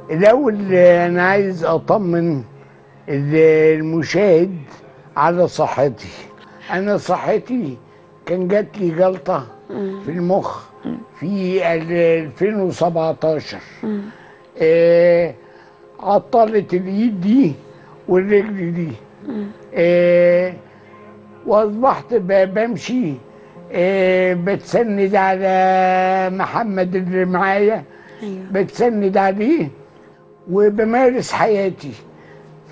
الأول أنا عايز أطمن المشاهد على صحتي أنا صحتي كان جات لي جلطة في المخ في ال- 2017 آه عطلت الإيد دي والرجل دي آه واصبحت ب- بمشي آه، بتسند على محمد اللي معايا ايوه بتسند عليه وبمارس حياتي ف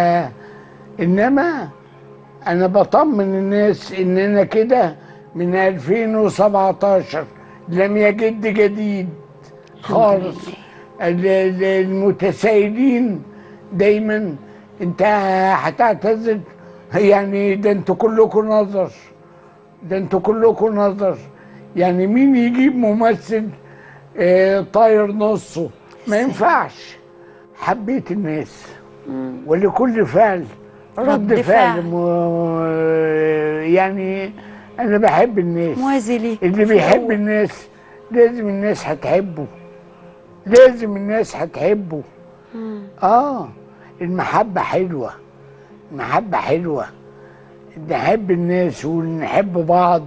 انما انا بطمن الناس ان انا كده من 2017 لم يجد جديد خالص ال- ال- المتسائلين دايما انت هتعتذر يعني ده انتوا كلكم نظر ده انتوا كلكم نظر يعني مين يجيب ممثل آه، طاير نصه ما ينفعش حبيت الناس ولكل فعل رد, رد فعل, فعل. مو يعني انا بحب الناس موازي ليه اللي بيحب الناس لازم الناس هتحبه لازم الناس هتحبه اه المحبة حلوة المحبة حلوة نحب الناس ونحب بعض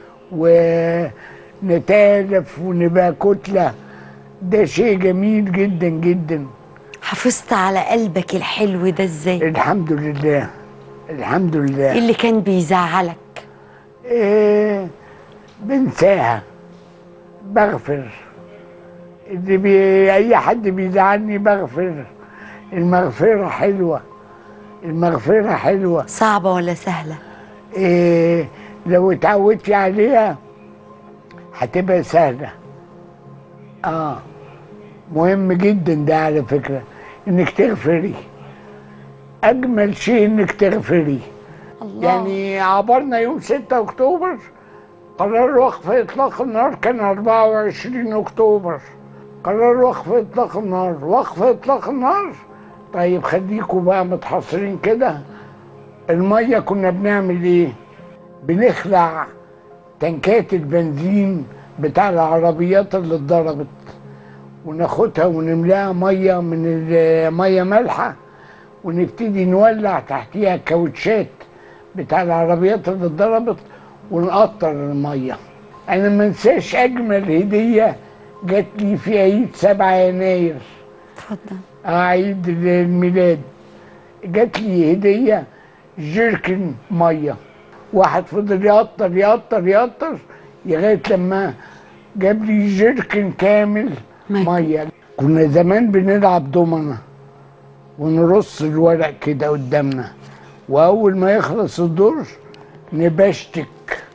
ونتالف ونبقى كتلة ده شيء جميل جدا جدا حافظت على قلبك الحلو ده ازاي الحمد لله الحمد ايه لله اللي كان بيزعلك إيه بنساها بغفر اللي بي اي حد بيزعلني بغفر المغفرة حلوة المغفرة حلوة صعبة ولا سهلة إيه لو اتعودتي عليها هتبقى سهلة اه مهم جدا ده على فكرة انك تغفري اجمل شيء انك تغفري الله يعني عبرنا يوم 6 اكتوبر قرار وقف اطلاق النار كان 24 اكتوبر قرار وقف اطلاق النار وقف اطلاق النار طيب خليكوا بقى متحصرين كده الميه كنا بنعمل ايه بنخلع تنكات البنزين بتاع العربيات اللي اتضربت وناخدها ونملاها ميه من الميه مالحه ونبتدي نولع تحتيها الكاوتشات بتاع العربيات اللي اتضربت ونقطر الميه انا ما انساش اجمل هديه جات لي في عيد 7 يناير اتفضل آه، عيد الميلاد جات لي هديه جيركن ميه واحد فضل يقطر يقطر يقطر لغايه لما جاب لي جيركن كامل ميه. ميه كنا زمان بنلعب دومنه ونرص الورق كده قدامنا واول ما يخلص الدور نبشتك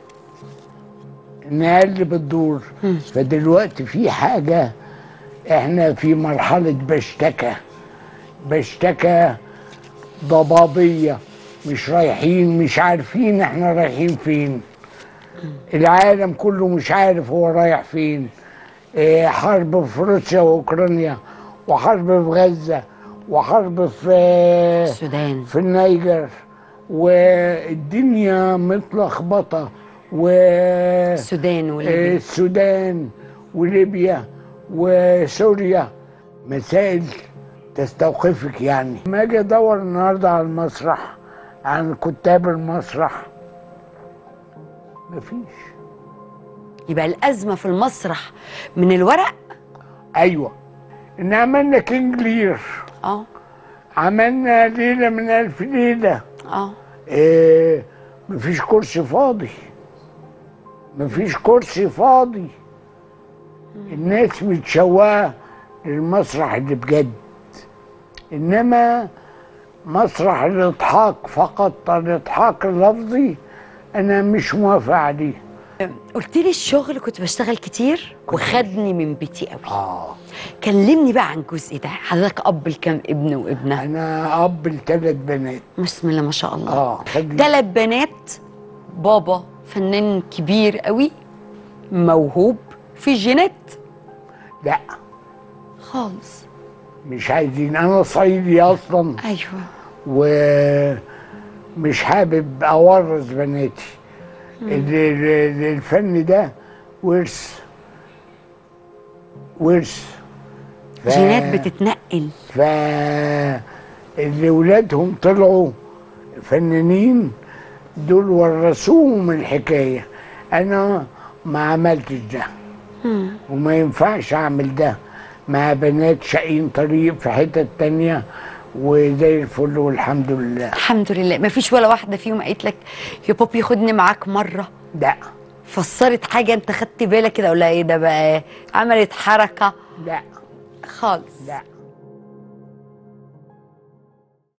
نقلب الدور فدلوقتي في حاجه احنا في مرحله بشتكه بشتكه ضبابيه مش رايحين مش عارفين احنا رايحين فين العالم كله مش عارف هو رايح فين إيه، حرب في روسيا واوكرانيا وحرب في غزه وحرب في السودان في النيجر والدنيا متلخبطه و السودان وليبيا السودان وليبيا وسوريا مسائل تستوقفك يعني ما اجي ادور النهارده على المسرح عن كتاب المسرح مفيش يبقى الأزمة في المسرح من الورق ايوه ان عملنا كينج لير اه عملنا ليله من الف ليله اه إيه مفيش كرسي فاضي مفيش كرسي فاضي الناس متشوقة للمسرح اللي بجد إنما مسرح الإضحاك فقط الإضحاك اللفظي أنا مش موافق عليه قلت لي الشغل كنت بشتغل كتير وخدني من بيتي قوي آه كلمني بقى عن الجزء ده حضرتك اب لكام ابن وابنه أنا أب لثلاث بنات بسم الله ما شاء الله آه خد ثلاث بنات بابا فنان كبير قوي موهوب في الجينات لا خالص مش عايزين أنا صعيدي أصلا ايوه ومش حابب اورث بناتي ال- ال- الفن ده ورث ورث ف- جينات بتتنقل ف اللي ولادهم طلعوا فنانين دول ورثوهم الحكايه انا ما عملتش ده وما ينفعش اعمل ده مع بنات شاقين طريق في حتة تانية وزي الفل والحمد لله الحمد لله ما فيش ولا واحده فيهم قالت لك يا بابي خدني معاك مره لا فسرت حاجه انت خدت بالك كده ولا ايه ده بقى عملت حركه لا خالص لا